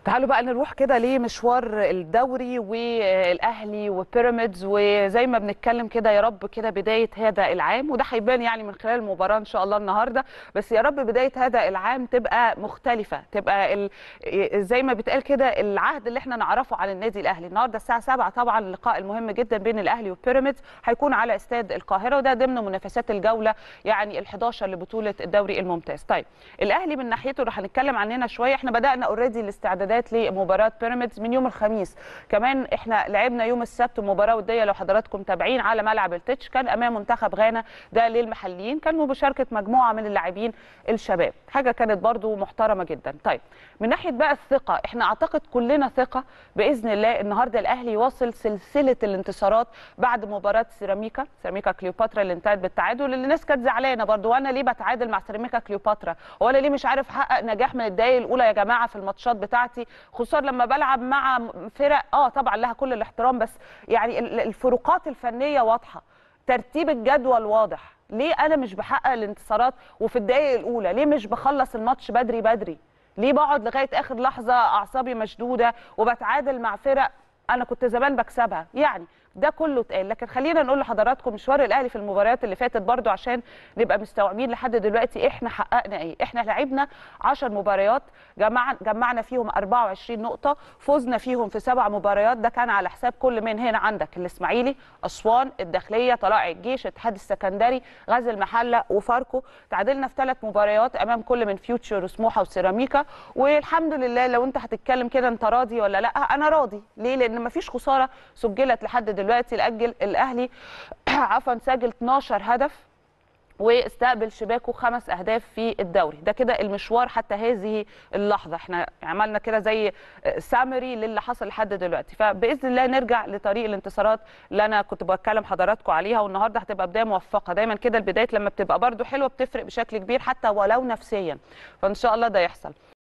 تعالوا بقى نروح كده لمشوار الدوري والاهلي وبيراميدز وزي ما بنتكلم كده يا رب كده بدايه هذا العام وده هيبان يعني من خلال المباراه ان شاء الله النهارده بس يا رب بدايه هذا العام تبقى مختلفه تبقى ال... زي ما بيتقال كده العهد اللي احنا نعرفه عن النادي الاهلي النهارده الساعه 7 طبعا اللقاء المهم جدا بين الاهلي وبيراميدز هيكون على استاد القاهره وده ضمن منافسات الجوله يعني ال11 لبطوله الدوري الممتاز طيب الاهلي من ناحيته رح هنتكلم عننا شويه احنا بدانا اوريدي الاستعدادات لمباراه بيراميدز من يوم الخميس كمان احنا لعبنا يوم السبت مباراه وديه لو حضراتكم متابعين على ملعب التتش كان امام منتخب غانا ده للمحليين كان بمشاركه مجموعه من اللاعبين الشباب حاجه كانت برضو محترمه جدا طيب من ناحيه بقى الثقه احنا اعتقد كلنا ثقه باذن الله النهارده الاهلي يواصل سلسله الانتصارات بعد مباراه سيراميكا سيراميكا كليوباترا اللي انتهت بالتعادل اللي الناس كانت زعلانه برضو وانا ليه بتعادل مع سيراميكا كليوباترا وانا ليه مش عارف احقق نجاح من الدقايق الاولى يا جماعه في الماتشات بتاعتي خصوصا لما بلعب مع فرق اه طبعا لها كل الاحترام بس يعني الفروقات الفنيه واضحه ترتيب الجدول واضح ليه انا مش بحقق الانتصارات وفي الدقايق الاولى ليه مش بخلص الماتش بدري بدري ليه بقعد لغايه اخر لحظه اعصابي مشدوده وبتعادل مع فرق انا كنت زمان بكسبها يعني ده كله اتقال لكن خلينا نقول لحضراتكم مشوار الاهلي في المباريات اللي فاتت برضو عشان نبقى مستوعبين لحد دلوقتي احنا حققنا ايه احنا لعبنا 10 مباريات جمعنا جمعنا فيهم 24 نقطه فزنا فيهم في سبع مباريات ده كان على حساب كل من هنا عندك الاسماعيلي اسوان الداخليه طلائع الجيش الاتحاد السكندري غزل المحله وفاركو تعادلنا في ثلاث مباريات امام كل من فيوتشر وسموحه وسيراميكا والحمد لله لو انت هتتكلم كده انت راضي ولا لا انا راضي ليه لان مفيش خساره سجلت لحد دلوقتي دلوقتي الاجل الاهلي عفوا سجل 12 هدف واستقبل شباكه خمس اهداف في الدوري ده كده المشوار حتى هذه اللحظه احنا عملنا كده زي سامري للي حصل لحد دلوقتي فباذن الله نرجع لطريق الانتصارات اللي انا كنت بتكلم حضراتكم عليها والنهارده هتبقى بدايه موفقه دايما كده البدايات لما بتبقى برده حلوه بتفرق بشكل كبير حتى ولو نفسيا فان شاء الله ده يحصل